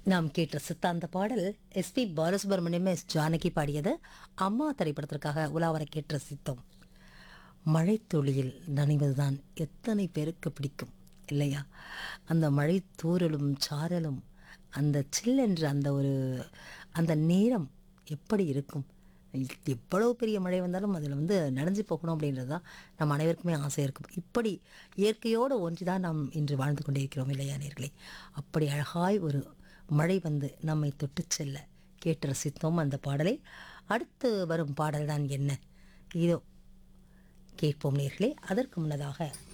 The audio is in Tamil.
நாம் கேட்ட சித்தாந்த பாடல் எஸ்பி பாலசுப்ரமணியம் எஸ் ஜானகி பாடியது அம்மா திரைப்படத்திற்காக உலாவரை கேட்டு ரசித்தோம் மழைத்துளியில் நனைவதுதான் எத்தனை பேருக்கு பிடிக்கும் இல்லையா அந்த மழை தூறலும் சாரலும் அந்த சில்லென்ற அந்த ஒரு அந்த நேரம் எப்படி இருக்கும் எவ்வளோ பெரிய மழை வந்தாலும் அதில் வந்து நனைஞ்சு போகணும் அப்படின்றது தான் நம்ம அனைவருக்குமே ஆசை இருக்கும் இப்படி இயற்கையோடு ஒன்றி தான் நாம் இன்று வாழ்ந்து கொண்டே இருக்கிறோம் இல்லையா நேர்களே அப்படி அழகாய் ஒரு மழை வந்து நம்மை தொட்டு செல்ல கேட்டு ரசித்தோம் அந்த பாடலை அடுத்து வரும் பாடல் தான் என்ன இதோ கேட்போம் நேர்களே அதற்கு முன்னதாக